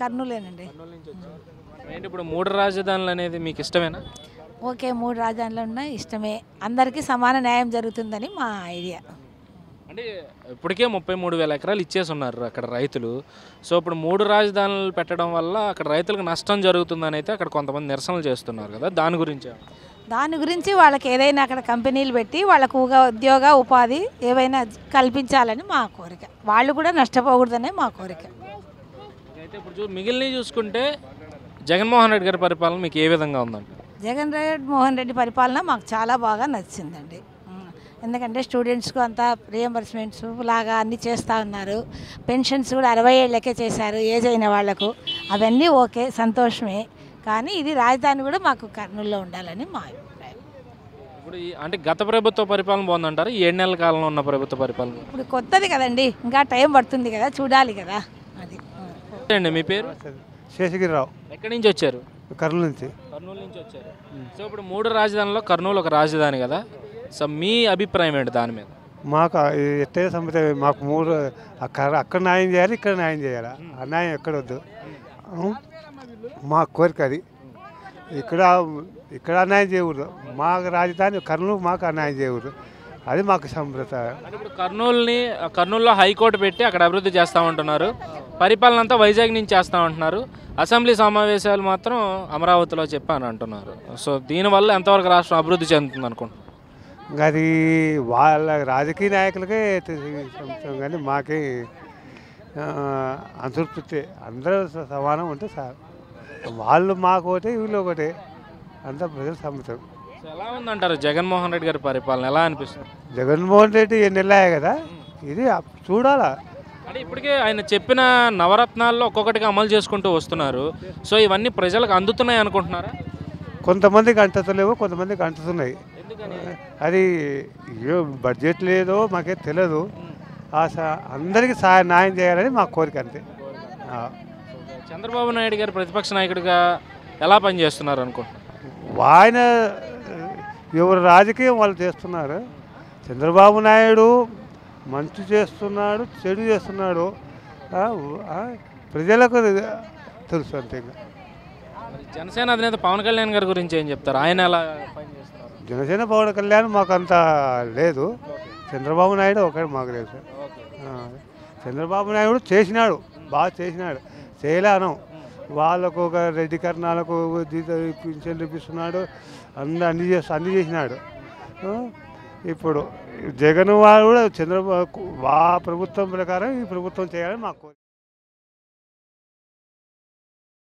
కర్నూలేనండి ఏంటి ఇప్పుడు మూడు రాజధానులు అనేది మీకు ఇష్టమేనా ఓకే మూడు రాజధానులు ఉన్నాయి ఇష్టమే అందరికీ సమాన న్యాయం జరుగుతుందని మా ఐడియా అంటే ఇప్పటికే ముప్పై మూడు వేల ఎకరాలు ఇచ్చేసి ఉన్నారు అక్కడ రైతులు సో ఇప్పుడు మూడు రాజధానులు పెట్టడం వల్ల అక్కడ రైతులకు నష్టం జరుగుతుందని అయితే అక్కడ కొంతమంది నిరసనలు చేస్తున్నారు కదా దాని గురించి దాని గురించి వాళ్ళకి ఏదైనా అక్కడ కంపెనీలు పెట్టి వాళ్ళకు ఉగా ఉద్యోగ ఉపాధి ఏవైనా కల్పించాలని మా కోరిక వాళ్ళు కూడా నష్టపోకూడదనే మా కోరిక అయితే ఇప్పుడు చూ మిగిలినవి చూసుకుంటే జగన్మోహన్ రెడ్డి గారి పరిపాలన మీకు ఏ విధంగా ఉందండి జగన్ రెడ్డి మోహన్ రెడ్డి పరిపాలన మాకు చాలా బాగా నచ్చిందండి ఉమ్. ఎందుకంటే స్టూడెంట్స్కు అంతా రియంబర్స్మెంట్స్ లాగా అన్నీ చేస్తూ ఉన్నారు పెన్షన్స్ కూడా అరవై ఏళ్ళకే చేశారు ఏజ్ అయిన వాళ్లకు అవన్నీ ఓకే సంతోషమే కానీ ఇది రాజధాని కూడా మాకు కర్నూలులో ఉండాలని మా అభిప్రాయం ఇప్పుడు ఈ అంటే గత ప్రభుత్వ పరిపాలన బాగుందంటారు ఈ ఏడు నెలల కాలంలో ఉన్న ప్రభుత్వ పరిపాలన ఇప్పుడు కొత్తది కదండి ఇంకా టైం పడుతుంది కదా చూడాలి కదా అది ఉమ్. అండి మీ పేరు శేషగిరిరావు ఎక్కడి నుంచి వచ్చారు కర్నూలు నుంచి కర్నూలు నుంచి వచ్చారు సో ఇప్పుడు మూడు రాజధానుల్లో కర్నూలు ఒక రాజధాని కదా సో మీ అభిప్రాయం ఏంటి దాని మీద మాకు ఎట్టయినా సంబంధం లేదు. మాకు మూడు అక్కడ అక్కడ న్యాయం చేయాలి ఇక్కడ న్యాయం చేయాలి ఆ న్యాయం ఎక్కడ వద్దు ఉం? మా కోరిక అది ఇక్కడ ఇక్కడ అన్యాయం చేయకూడదు మా రాజధాని కర్నూలు మాకు అన్యాయం చేయకూడదు అది మాకు సంప్రత అంటే ఇప్పుడు కర్నూలుని కర్నూలులో హైకోర్టు పెట్టి అక్కడ అభివృద్ధి చేస్తూ ఉంటున్నారు పరిపాలన అంతా వైజాగ్ నుంచి చేస్తూ ఉంటున్నారు అసెంబ్లీ సమావేశాలు మాత్రం అమరావతిలో చెప్పాను అంటున్నారు సో దీనివల్ల ఎంతవరకు రాష్ట్రం అభివృద్ధి చెందుతుంది అనుకుంటున్నారు ఇంకా అది వాళ్ళ రాజకీయ నాయకులకే తెలిసి సంశయం కానీ మాకే ఆ, అంతర్ప్తి అందరూ స- సమానం ఉంటే సార్ వాళ్ళు మాకు ఒకటే వీళ్ళు ఒకటే అంతా ప్రజలు సమ్మతం సో ఎలా ఉందంటారు జగన్మోహన్ రెడ్డి గారి పరిపాలన ఎలా అనిపిస్తుంది జగన్మోహన్ రెడ్డి ఎన్ని వెళ్ళాయి కదా ఇది అప్- చూడాలా అంటే ఇప్పటికే ఆయన చెప్పిన నవరత్నాల్లో ఒక్కొక్కటిగా అమలు చేసుకుంటూ వస్తున్నారు సో ఇవన్నీ ప్రజలకు అందుతున్నాయి అనుకుంటున్నారా కొంతమందికి అంటుతలేవు కొంతమందికి అంటుతున్నాయి ఎందుకని అది ఏ బడ్జెట్ లేదో మాకే తెలియదు ఆ స- అందరికీ సహాయ న్యాయం చేయాలని మా కోరిక అంతే ఆ. చంద్రబాబు నాయుడు గారు ప్రతిపక్ష నాయకుడిగా ఎలా పనిచేస్తున్నారు అనుకుంటున్నారు ఆయన ఎవరు రాజకీయం వాళ్ళు చేస్తున్నారు చంద్రబాబు నాయుడు మంచి చేస్తున్నాడు చెడు చేస్తున్నాడు ఆ, ఆ, ప్రజలకు తెలుసు అంతే ఇంకా మరి జనసేన అధినేత పవన్ కళ్యాణ్ గారి గురించి ఏం చెప్తారు ఆయన ఎలా పనిచేస్తున్నారు జనసేన పవన్ కళ్యాణ్ మాకు అంత లేదు చంద్రబాబు నాయుడు ఒకటి మాకు తెలుసు ఆ, చంద్రబాబు నాయుడు చేసినాడు బాగా చేసినాడు చేయలేను వాళ్ళకు ఒక రెడ్డి కర్ణాలకు జీత పింఛన్ ఇప్పిస్తున్నాడు అన్ని అన్ని చేసి అన్ని చేసినాడు ఆ, ఇప్పుడు జగన్ వాడు కూడా చంద్రబాబు ఆ ప్రభుత్వం ప్రకారం ఈ ప్రభుత్వం చేయాలని మాకు కోరిక.